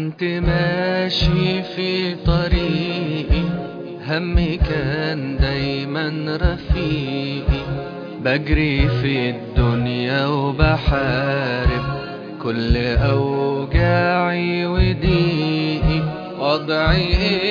كنت ماشي في طريقي همي كان دايما رفيقي بجري في الدنيا وبحارب كل أوجاعي وضيقي وضعي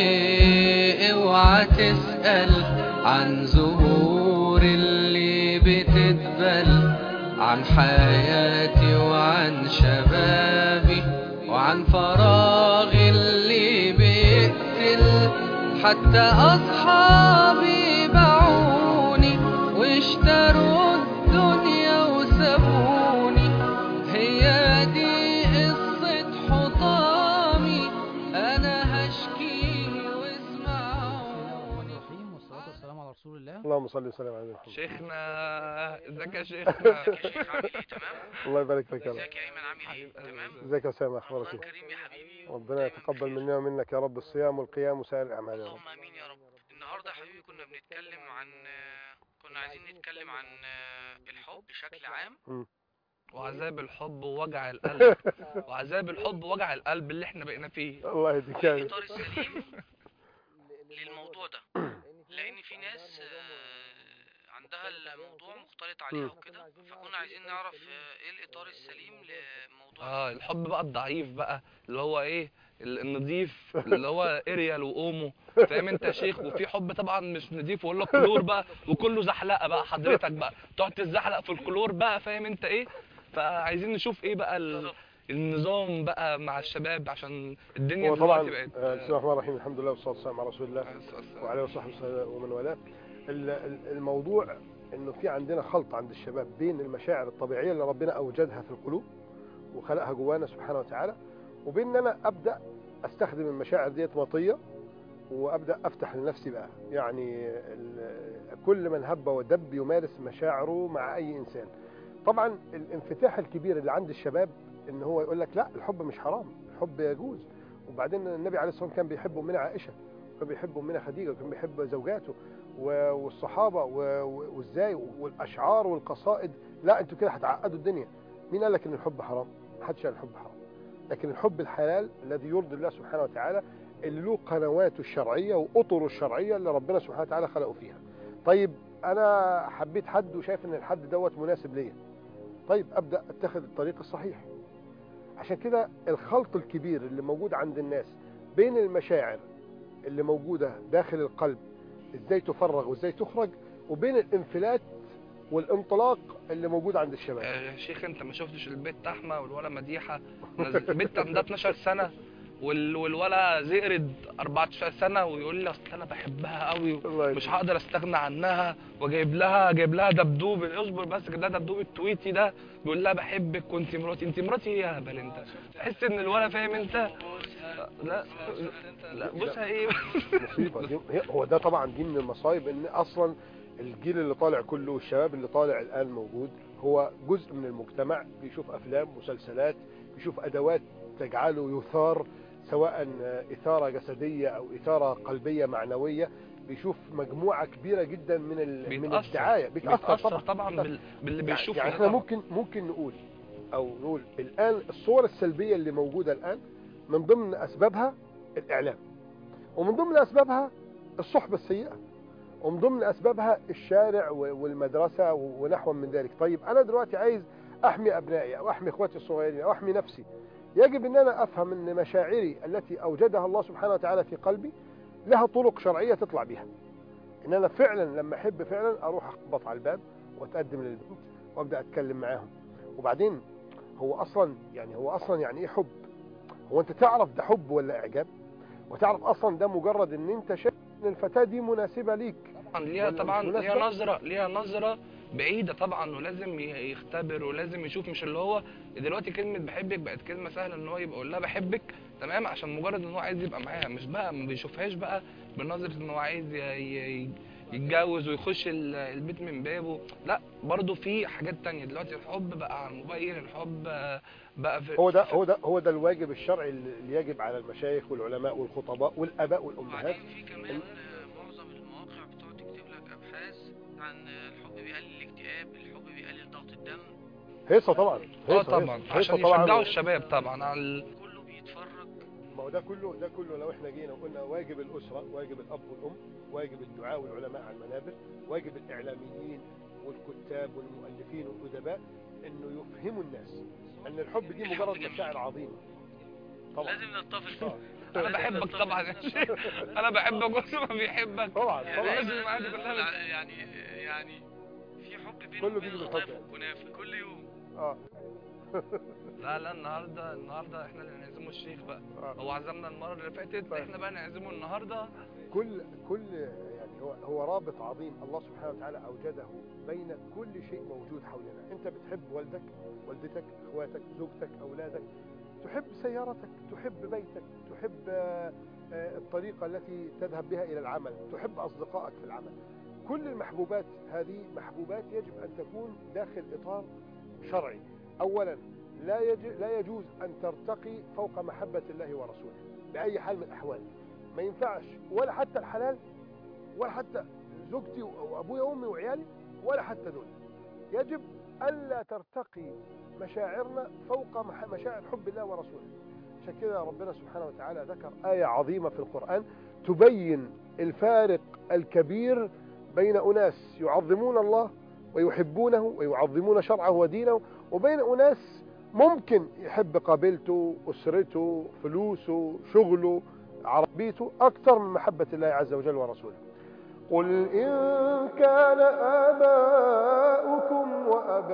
ايه اوعى تسأل عن زهور اللي بتدبل عن حياتي وعن شبابي وعن فراغي اللي بيقتل حتى أصحابي باعوني واشتروا الدنيا وسابوني هي دي قصة حطامي أنا هشكي واسمعوني الرحيم والصلاة والسلام على رسول الله اللهم صل وسلم على محمد شيخنا ازيك يا شيخنا شيخ عامل ايه تمام الله يبارك فيك يا رب ازيك يا ايمن عامل ايه تمام ازيك يا اسامه اخبارك الله ايه كريم يا حبيبي ربنا دايماً يتقبل بخير. منا ومنك يا رب الصيام والقيام وسائر الاعمال يا رب اللهم امين يا رب النهارده يا حبيبي كنا بنتكلم عن كنا عايزين نتكلم عن الحب بشكل عام وعذاب الحب ووجع القلب وعذاب الحب ووجع القلب اللي احنا بقينا فيه الله يهديك يا رب. الاطار السليم للموضوع ده لان في ناس آه، عندها الموضوع مختلط عليها مم. وكده فكنا عايزين نعرف آه، ايه الاطار السليم لموضوع اه الحب بقى الضعيف بقى اللي هو ايه ال- النضيف اللي هو اريال واومو فاهم انت يا شيخ وفي حب طبعا مش نضيف ولا كلور بقى وكله زحلقه بقى حضرتك بقى تقعد تزحلق في الكلور بقى فاهم انت ايه فعايزين نشوف ايه بقى ال... النظام بقى مع الشباب عشان الدنيا هو طبعا دلوقتي بقت آه، بسم الله الرحمن الرحيم الحمد لله والصلاه والسلام على رسول الله آه، وعلى وصحبه وسلم ومن والاه ال- ال- الموضوع انه في عندنا خلط عند الشباب بين المشاعر الطبيعيه اللي ربنا اوجدها في القلوب وخلقها جوانا سبحانه وتعالى وبين ان انا ابدا استخدم المشاعر ديت مطيه وابدا افتح لنفسي بقى يعني ال- كل من هب ودب يمارس مشاعره مع اي انسان طبعا الانفتاح الكبير اللي عند الشباب ان هو يقول لك لا الحب مش حرام الحب يجوز وبعدين النبي عليه الصلاه والسلام كان بيحب امنا عائشه وكان بيحب امنا خديجه وكان بيحب زوجاته و- والصحابه و- و- وازاي والاشعار والقصائد لا انتوا كده هتعقدوا الدنيا مين قال لك ان الحب حرام محدش قال الحب حرام لكن الحب الحلال الذي يرضي الله سبحانه وتعالى اللي له قنواته الشرعيه واطره الشرعيه اللي ربنا سبحانه وتعالى خلقه فيها طيب انا حبيت حد وشايف ان الحد دوت مناسب ليا طيب ابدا اتخذ الطريق الصحيح عشان كده الخلط الكبير اللي موجود عند الناس بين المشاعر اللي موجودة داخل القلب ازاي تفرغ وازاي تخرج وبين الانفلات والانطلاق اللي موجود عند الشباب يا شيخ انت ما شفتش البت احمى والولا مديحه نز- بنت عندها 12 سنه وال... والولا زقرد 14 سنه ويقول لي اصل انا بحبها قوي الله مش يهديك. هقدر استغنى عنها وجايب لها جايب لها دبدوب اصبر بس كده دبدوب التويتي ده بيقول لها بحبك وانت مراتي انت مراتي ايه يا هبل انت تحس ان الولا فاهم انت لا لا بصها ايه مصيبة دي هي- هو ده طبعا دي من المصايب ان اصلا الجيل اللي طالع كله والشباب اللي طالع الان موجود هو جزء من المجتمع بيشوف افلام مسلسلات بيشوف ادوات تجعله يثار سواء اثاره جسديه او اثاره قلبيه معنويه بيشوف مجموعه كبيره جدا من ال... من بيتأثر. الدعايه بيتاثر طبعا بيتأثر. بال... باللي يعني- بيشوفه يعني ده احنا طبعاً. ممكن ممكن نقول او نقول الان الصور السلبيه اللي موجوده الان من ضمن اسبابها الاعلام ومن ضمن اسبابها الصحبه السيئه ومن ضمن اسبابها الشارع و- والمدرسه و- ونحو من ذلك طيب انا دلوقتي عايز احمي ابنائي او احمي اخواتي الصغيرين او احمي نفسي يجب ان انا افهم ان مشاعري التي اوجدها الله سبحانه وتعالى في قلبي لها طرق شرعيه تطلع بها ان انا فعلا لما احب فعلا اروح اخبط على الباب واتقدم للبنت وابدا اتكلم معاهم وبعدين هو اصلا يعني هو اصلا يعني ايه حب هو انت تعرف ده حب ولا اعجاب وتعرف اصلا ده مجرد ان انت شايف ان الفتاه دي مناسبه ليك طبعا ليها ولا طبعا مش ليها مناسبة؟ نظره ليها نظره بعيده طبعا ولازم ي- يختبر ولازم يشوف مش اللي هو دلوقتي كلمه بحبك بقت كلمه سهله ان هو يبقى يقول لها بحبك تمام عشان مجرد ان هو عايز يبقى معاها مش بقى ما بيشوفهاش بقى بنظره ان هو عايز ي- ي- يتجوز ويخش ال- البيت من بابه لا برضه في حاجات تانية دلوقتي الحب بقى على الموبايل الحب بقى في هو ده هو ده هو ده الواجب الشرعي اللي يجب على المشايخ والعلماء والخطباء والاباء والامهات وبعدين في كمان آه، معظم المواقع بتقعد تكتب لك ابحاث عن آه، الحب بيقلل الاكتئاب الحب بيقلل ضغط الدم هيصه طبعا اه هيصة- طبعا هيصة عشان طبعاً. يشجعوا الشباب طبعا على ال... كله بيتفرج ما هو ده كله ده كله لو احنا جينا وقلنا واجب الاسره واجب الاب والام واجب الدعاء والعلماء على المنابر واجب الاعلاميين والكتاب والمؤلفين والادباء انه يفهموا الناس ان الحب دي مجرد مشاعر عظيمه طبعا لازم نتفق انا بحبك طبعا يا شيخ انا بحبك واسامه بيحبك طبعا يعني طبعا لازم عادي كلها يعني يعني في حب بينه كله وبين بيجي القطايف بالحب. والكنافه كل يوم اه لا لا النهارده النهارده احنا اللي نعزمه الشيخ بقى آه. هو عزمنا المره اللي فاتت طيب. احنا بقى نعزمه النهارده كل كل يعني هو هو رابط عظيم الله سبحانه وتعالى اوجده بين كل شيء موجود حولنا انت بتحب والدك والدتك اخواتك زوجتك اولادك تحب سيارتك تحب بيتك تحب آه، آه، الطريقه التي تذهب بها الى العمل تحب اصدقائك في العمل كل المحبوبات هذه محبوبات يجب ان تكون داخل اطار شرعي اولا لا يج... لا يجوز ان ترتقي فوق محبه الله ورسوله باي حال من الاحوال ما ينفعش ولا حتى الحلال ولا حتى زوجتي وابويا وامي وعيالي ولا حتى دول يجب الا ترتقي مشاعرنا فوق مح- مشاعر حب الله ورسوله عشان كده ربنا سبحانه وتعالى ذكر آية عظيمة في القرآن تبين الفارق الكبير بين أناس يعظمون الله ويحبونه ويعظمون شرعه ودينه وبين أناس ممكن يحب قبيلته أسرته فلوسه شغله عربيته أكثر من محبة الله عز وجل ورسوله قل إن كان آباؤكم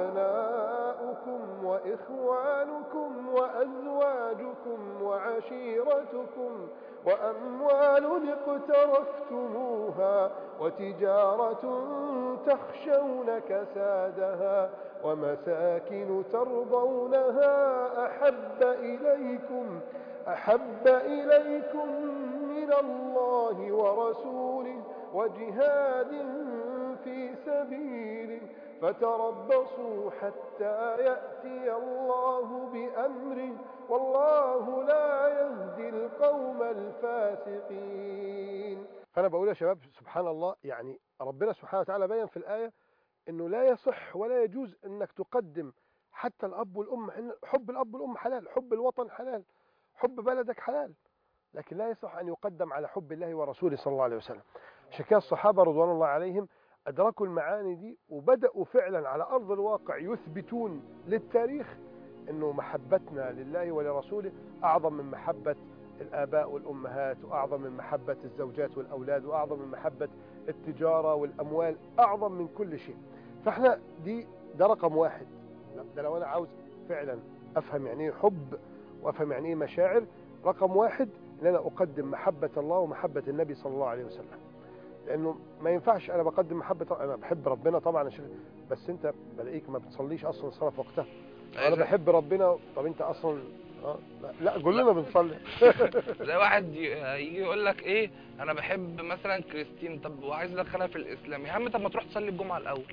وأبناؤكم وإخوانكم وأزواجكم وعشيرتكم وأموال اقترفتموها وتجارة تخشون كسادها ومساكن ترضونها أحب إليكم أحب إليكم من الله ورسوله وجهاد في سبيله فتربصوا حتى يأتي الله بأمره والله لا يهدي القوم الفاسقين فأنا بقول يا شباب سبحان الله يعني ربنا سبحانه وتعالى بين في الآية أنه لا يصح ولا يجوز أنك تقدم حتى الأب والأم إن حب الأب والأم حلال حب الوطن حلال حب بلدك حلال لكن لا يصح أن يقدم على حب الله ورسوله صلى الله عليه وسلم عشان كده الصحابة رضوان الله عليهم أدركوا المعاني دي وبدأوا فعلا على أرض الواقع يثبتون للتاريخ أنه محبتنا لله ولرسوله أعظم من محبة الآباء والأمهات وأعظم من محبة الزوجات والأولاد وأعظم من محبة التجارة والأموال أعظم من كل شيء فإحنا دي ده رقم واحد ده لو أنا عاوز فعلا أفهم يعني إيه حب وأفهم يعني إيه مشاعر رقم واحد ان انا اقدم محبه الله ومحبه النبي صلى الله عليه وسلم لانه ما ينفعش انا بقدم محبه انا بحب ربنا طبعا عشان بس انت بلاقيك ما بتصليش اصلا الصلاه في وقتها انا بحب ربنا طب انت اصلا اه لا, لا كلنا بنصلي زي واحد ي- يجي يقول لك ايه انا بحب مثلا كريستين طب وعايز ادخلها في الاسلام يا عم طب ما تروح تصلي الجمعه الاول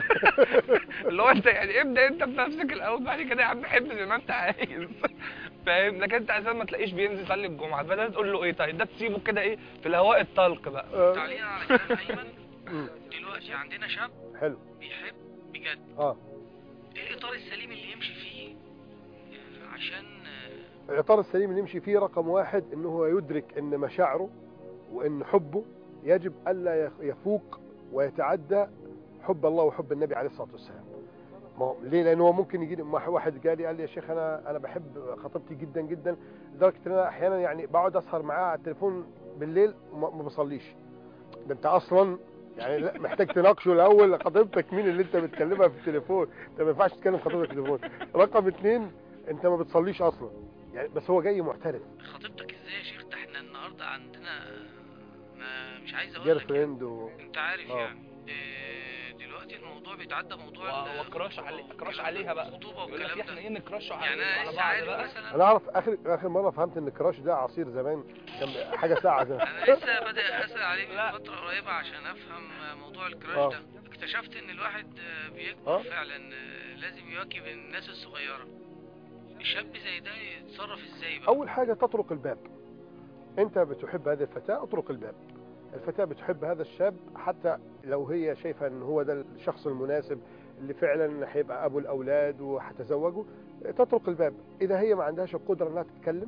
اللي هو انت يعني ابدا انت بنفسك الاول بعد كده يا عم حب زي ما انت عايز فاهم لكن انت اساسا ما تلاقيش بينزل يصلي الجمعه فده تقول له ايه طيب ده تسيبه كده ايه في الهواء الطلق بقى آه، تعليقا على كلام ايمن مم، دلوقتي عندنا شاب حلو بيحب بجد اه ايه الاطار السليم اللي يمشي فيه آه، عشان آه، الاطار السليم اللي يمشي فيه رقم واحد انه هو يدرك ان مشاعره وان حبه يجب الا يخ- يفوق ويتعدى حب الله وحب النبي عليه الصلاه والسلام ما هو ليه لان هو ممكن يجي واحد جالي قال لي يا شيخ انا انا بحب خطيبتي جدا جدا لدرجه ان انا احيانا يعني بقعد اسهر معاها على التليفون بالليل وما ما بصليش ده انت اصلا يعني لا محتاج تناقشه الاول خطيبتك مين اللي انت بتكلمها في التليفون انت ما ينفعش تتكلم خطيبتك في التليفون رقم اتنين انت ما بتصليش اصلا يعني بس هو جاي معترف خطيبتك ازاي يا شيخ ده احنا النهارده عندنا ما مش عايز اقول جير لك يعني. فريند و... انت عارف اه. يعني آه، دلوقتي الموضوع بيتعدى موضوع ال- وكراش علي كراش عليها بقى الخطوبه يقول لك والكلام احنا ده ايه نكرشه يعني على انا على لسه بعض عارف بقى مثلا انا اعرف اخر اخر مره فهمت ان الكراش ده عصير زمان كان حاجه ساعه زمان انا لسه بادئ اسال عليه لا. من فتره قريبه عشان افهم موضوع الكراش اه. ده اكتشفت ان الواحد آه، بيكبر اه. فعلا آه، لازم يواكب الناس الصغيره الشاب زي ده يتصرف ازاي بقى اول حاجه تطرق الباب انت بتحب هذه الفتاه اطرق الباب الفتاه بتحب هذا الشاب حتى لو هي شايفه ان هو ده الشخص المناسب اللي فعلا هيبقى ابو الاولاد وهتزوجه تطرق الباب اذا هي ما عندهاش القدره انها تتكلم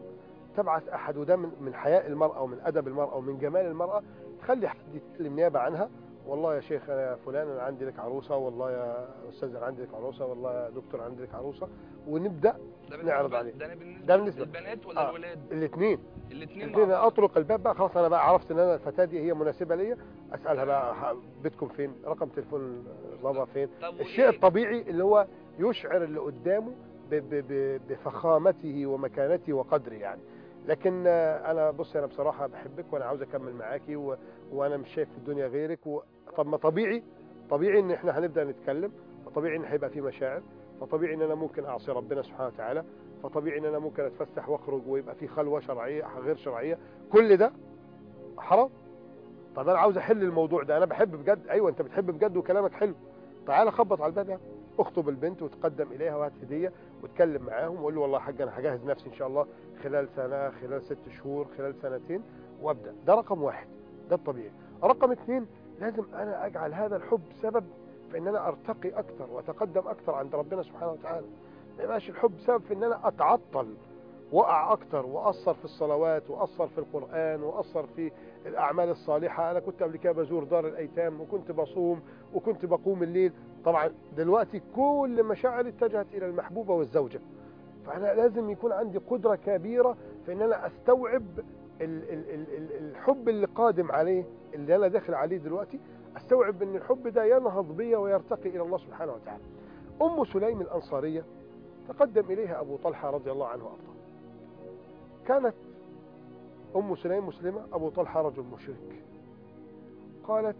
تبعث احد وده من من حياء المراه ومن ادب المراه ومن جمال المراه تخلي حد يتكلم نيابه عنها والله يا شيخ انا فلان انا عندي لك عروسه والله يا استاذ انا عندي لك عروسه والله يا دكتور عندي لك عروسه ونبدا ده نعرض بالنسبة- عليه. ده أنا بالنسبه ده بالنسبة- للبنات ولا آه. الولاد الاثنين الاثنين الاثنين اطرق الباب بقى خلاص انا بقى عرفت ان انا الفتاه دي هي مناسبه ليا اسالها بقى ح- بيتكم فين رقم تليفون بابا فين طب الشيء وإيه؟ الطبيعي اللي هو يشعر اللي قدامه ب- ب- ب- بفخامته ومكانته وقدره يعني لكن آه، انا بص انا بصراحه بحبك وانا عاوز اكمل معاكي و... وانا مش شايف في الدنيا غيرك و... طب ما طبيعي طبيعي ان احنا هنبدا نتكلم فطبيعي ان هيبقى في مشاعر فطبيعي ان انا ممكن اعصي ربنا سبحانه وتعالى فطبيعي ان انا ممكن اتفسح واخرج ويبقى في خلوه شرعيه غير شرعيه كل ده حرام طب انا عاوز احل الموضوع ده انا بحب بجد ايوه انت بتحب بجد وكلامك حلو تعالى خبط على الباب يعني اخطب البنت وتقدم اليها وهات هديه واتكلم معاهم وقول له والله يا حاج انا هجهز نفسي ان شاء الله خلال سنه خلال ست شهور خلال سنتين وابدا ده رقم واحد ده الطبيعي رقم اثنين لازم انا اجعل هذا الحب سبب في ان انا ارتقي اكثر واتقدم اكثر عند ربنا سبحانه وتعالى ما يبقاش الحب سبب في ان انا اتعطل واقع اكتر واثر في الصلوات واثر في القران واثر في الاعمال الصالحه انا كنت قبل كده بزور دار الايتام وكنت بصوم وكنت بقوم الليل طبعا دلوقتي كل مشاعري اتجهت الى المحبوبه والزوجه فانا لازم يكون عندي قدره كبيره في ان انا استوعب ال ال ال ال الحب اللي قادم عليه اللي انا داخل عليه دلوقتي استوعب ان الحب ده ينهض بيا ويرتقي الى الله سبحانه وتعالى ام سليم الانصاريه تقدم اليها ابو طلحه رضي الله عنه وارضاه كانت ام سليم مسلمه ابو طلحه رجل مشرك قالت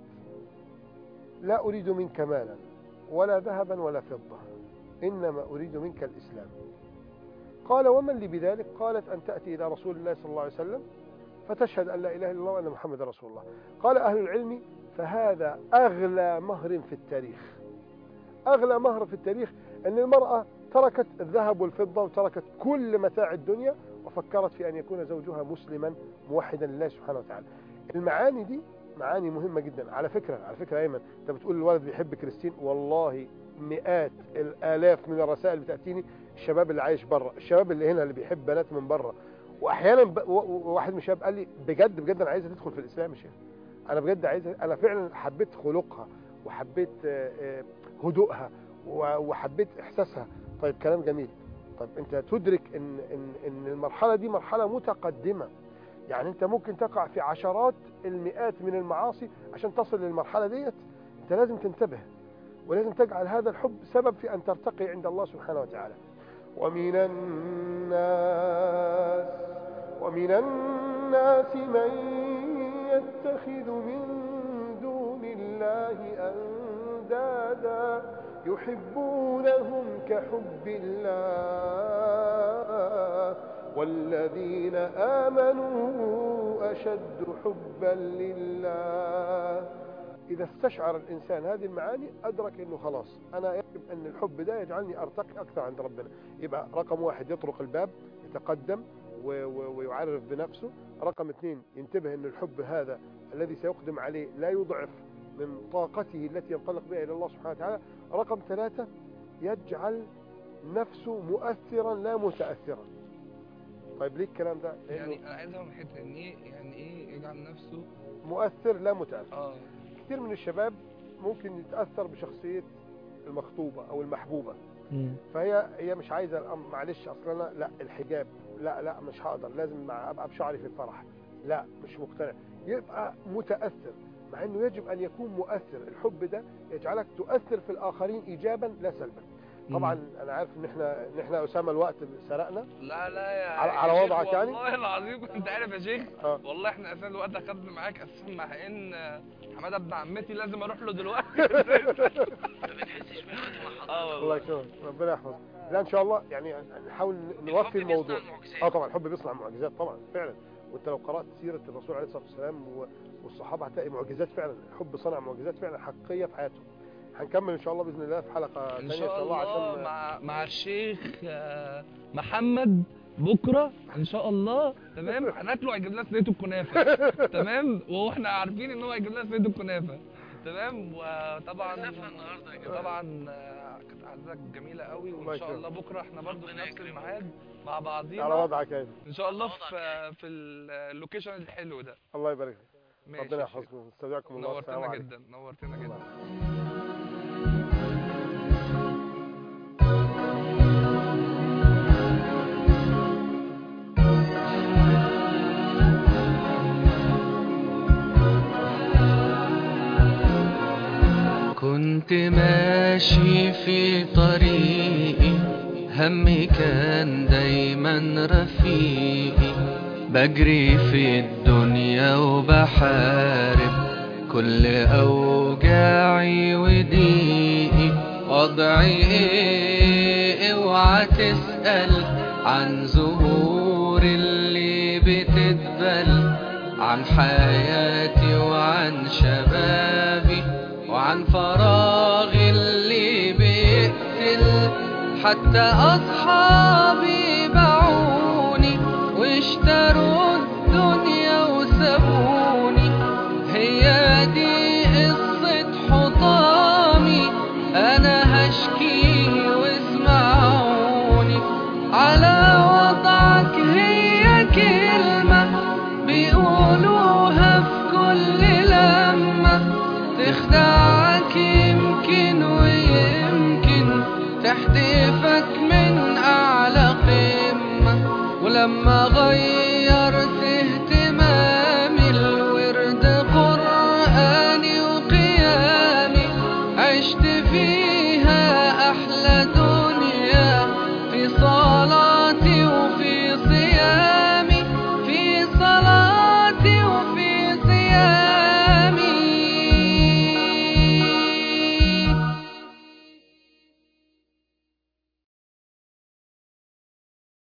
لا اريد منك مالا ولا ذهبا ولا فضه انما اريد منك الاسلام قال ومن لي بذلك قالت ان تاتي الى رسول الله صلى الله عليه وسلم فتشهد ان لا اله الا الله وان محمد رسول الله قال اهل العلم فهذا اغلى مهر في التاريخ اغلى مهر في التاريخ ان المراه تركت الذهب والفضه وتركت كل متاع الدنيا وفكرت في ان يكون زوجها مسلما موحدا لله سبحانه وتعالى المعاني دي معاني مهمه جدا على فكره على فكره ايمن انت بتقول الولد بيحب كريستين والله مئات الالاف من الرسائل بتاتيني الشباب اللي عايش بره الشباب اللي هنا اللي بيحب بنات من بره واحيانا ب... و- و- واحد من الشباب قال لي بجد بجد انا عايزه تدخل في الاسلام يا شيخ انا بجد عايزه انا فعلا حبيت خلقها وحبيت آه، آه، هدوءها و- وحبيت احساسها طيب كلام جميل طيب انت تدرك ان ان ان المرحله دي مرحله متقدمه يعني انت ممكن تقع في عشرات المئات من المعاصي عشان تصل للمرحله ديت انت لازم تنتبه ولازم تجعل هذا الحب سبب في ان ترتقي عند الله سبحانه وتعالى ومن الناس ومن الناس من يتخذ من دون الله أندادا يحبونهم كحب الله والذين آمنوا أشد حبا لله إذا استشعر الإنسان هذه المعاني أدرك أنه خلاص أنا يجب أن الحب ده يجعلني أرتقي أكثر عند ربنا يبقى رقم واحد يطرق الباب يتقدم و- و- ويعرف بنفسه رقم اثنين ينتبه أن الحب هذا الذي سيقدم عليه لا يضعف من طاقته التي ينطلق بها إلى الله سبحانه وتعالى رقم ثلاثة يجعل نفسه مؤثرا لا متأثرا طيب ليه الكلام ده؟ لأنه يعني انا عايز افهم حته ان ايه يعني ايه يجعل نفسه مؤثر لا متأثر اه كثير من الشباب ممكن يتأثر بشخصية المخطوبة أو المحبوبة فهي هي مش عايزة الأم- معلش أصلا أنا لا الحجاب لا لا مش هقدر لازم مع أبقى بشعري في الفرح لا مش مقتنع يبقى متأثر مع أنه يجب أن يكون مؤثر الحب ده يجعلك تؤثر في الآخرين إيجابا لا سلبا طبعا أنا عارف إن إحنا إن إحنا أسامة الوقت سرقنا لا لا يا على- يا على شيخ وضعك يعني؟ والله العظيم انت عارف يا شيخ آه. والله احنا اساسا الوقت اخدنا معاك اساسا مع ان حماده ابن عمتي لازم اروح له دلوقتي ما بنحسش بالوقت مع حضرتك اه الله والله يكرمك ربنا يحفظك لا إن شاء الله يعني نحاول نوفي الحب بيصنع الموضوع المعجزات. اه طبعا الحب بيصنع معجزات طبعا فعلا وانت لو قرات سيره الرسول عليه الصلاه والسلام و- والصحابه هتلاقي معجزات فعلا الحب صنع معجزات فعلا حقيقيه في حياتهم هنكمل ان شاء الله باذن الله في حلقه ان ثانيه شاء الله عشان مع مع الشيخ آه، محمد بكره ان شاء الله تمام هناكله هيجيب لنا صينيه الكنافه تمام واحنا عارفين ان هو هيجيب لنا صينيه الكنافه تمام وطبعا مسافة النهاردة يا جماعة. طبعا آه، كانت قعدتك جميله قوي الله وان شاء يكرمك. الله بكره احنا برضو في ربنا نفس يكرمك. الميعاد مع على بعضينا وضعك يا ان شاء الله على في وضعك في اللوكيشن الحلو ده الله يبارك فيك ماشي ربنا يا شيخ. يحفظكم نستودعكم الله السلام نورتنا عليكم جدا نورتنا جدا كنت ماشي في طريقي همي كان دايما رفيقي بجري في الدنيا وبحارب كل أوجاعي وضيقي وضعي ايه اوعى تسأل عن زهور اللي بتدبل عن حياتي وعن شبابي وعن فراغي اللي بيقتل حتى أصحابي باعوني واشتروا الدنيا وسابوني هي دي قصة حطامي أنا هشكي واسمعوني على وضعك هي كلمة بيقولوها في كل لمة تخدعك يمكن ويمكن تحدف